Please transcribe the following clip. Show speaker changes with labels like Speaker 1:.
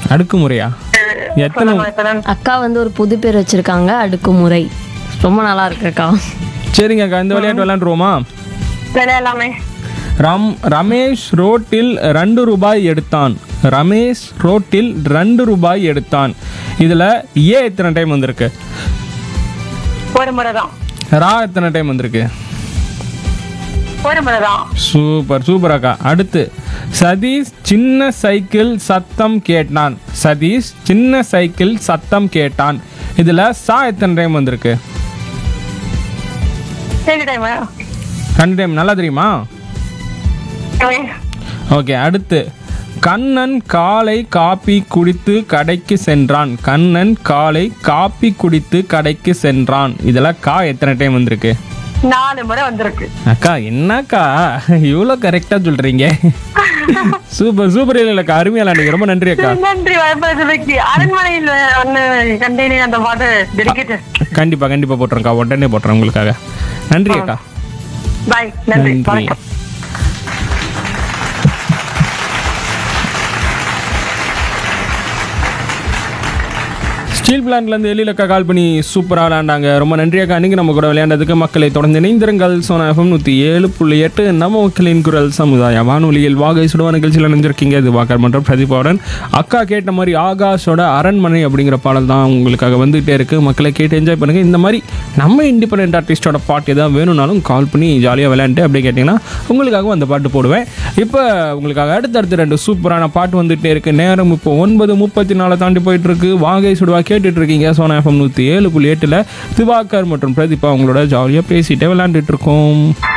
Speaker 1: அடுக்குமுறையா எத்தனை
Speaker 2: சொல்லுங்க, இப்பதான்
Speaker 3: அக்கா வந்து ஒரு புது பேர் வச்சிருக்காங்க அடுக்குமுறை ரொம்ப நல்லா இருக்கு அக்கா
Speaker 1: சரிங்க அக்கா இந்த விளையாட்டு விளையாண்டுருவோமா
Speaker 2: விளையாடலாமே
Speaker 1: ரம் ரமேஷ் ரோட்டில் ரெண்டு ரூபாய் எடுத்தான் ரமேஷ் ரோட்டில் ரெண்டு ரூபாய் எடுத்தான் இதில் ஏ எத்தனை டைம் வந்திருக்கு
Speaker 2: ஒரு முறை தான்
Speaker 1: ரா எத்தனை டைம் வந்திருக்கு
Speaker 2: ஒரு முறை தான்
Speaker 1: சூப்பர் சூப்பர் அக்கா அடுத்து சதீஷ் சின்ன சைக்கிள் சத்தம் கேட்டான் சதீஷ் சின்ன சைக்கிள் சத்தம் கேட்டான் இதில் சா எத்தனை டைம் வந்திருக்கு
Speaker 2: சரி டைம்
Speaker 1: ரெண்டு டைம் நல்லா தெரியுமா ஓகே அடுத்து கண்ணன் காலை காப்பி குடித்து கடைக்கு சென்றான் கண்ணன் காலை காப்பி குடித்து கடைக்கு சென்றான் இதெல்லாம் கா எத்தனை டைம் வந்திருக்கு
Speaker 2: நாலு முறை வந்திருக்கு
Speaker 1: அக்கா என்னக்கா இவ்வளோ கரெக்டாக சொல்கிறீங்க சூப்பர் சூப்பர் இல்லைக்கா அருமையாக நீங்கள் ரொம்ப நன்றி அக்கா
Speaker 2: நன்றி வாய்ப்பு அரண்மனையில் ஒண்ணு கண்டேனே அந்த பாட்டு டெடிக்கேட்
Speaker 1: கண்டிப்பாக கண்டிப்பாக போட்டுறேன்க்கா உடனே போட்டுறேன் உங்களுக்காக நன்றி அக்கா
Speaker 2: பாய் நன்றி
Speaker 1: நன்றி
Speaker 2: வணக்கம்
Speaker 1: ஸ்டீல் பிளான்ட்லேருந்து எழிலக்கா கால் பண்ணி சூப்பராக விளையாண்டாங்க ரொம்ப நன்றி அக்கா அன்றைக்கி நம்ம கூட விளையாண்டதுக்கு மக்களை தொடர்ந்து இணைந்திருங்கள் சோனா எஃப்எம் நூற்றி ஏழு புள்ளி எட்டு நம்ம மக்களின் குரல் சமுதாய வானொலியில் வாகை சுடுவா நிகழ்ச்சியில் நினைஞ்சிருக்கீங்க இது வாக்கர் மற்றும் பிரதீபாவுடன் அக்கா கேட்ட மாதிரி ஆகாஷோட அரண்மனை அப்படிங்கிற பாடல் தான் உங்களுக்காக வந்துகிட்டே இருக்குது மக்களை கேட்டு என்ஜாய் பண்ணுங்கள் இந்த மாதிரி நம்ம இண்டிபெண்ட் ஆர்டிஸ்டோட பாட்டு எதாவது வேணும்னாலும் கால் பண்ணி ஜாலியாக விளையாண்டு அப்படி கேட்டிங்கன்னா உங்களுக்காகவும் அந்த பாட்டு போடுவேன் இப்போ உங்களுக்காக அடுத்தடுத்து ரெண்டு சூப்பரான பாட்டு வந்துகிட்டே இருக்குது நேரம் இப்போ ஒன்பது முப்பத்தி நாலு தாண்டி போயிட்டு இருக்கு வாகை சுடுவா கேட்டுட்டு இருக்கீங்க சோனா எஃப்எம் நூற்றி ஏழு புள்ளி எட்டில் திவாகர் மற்றும் பிரதீபா அவங்களோட ஜாலியாக பேசிட்டே விளையாண்டுட்டு இருக்கோம்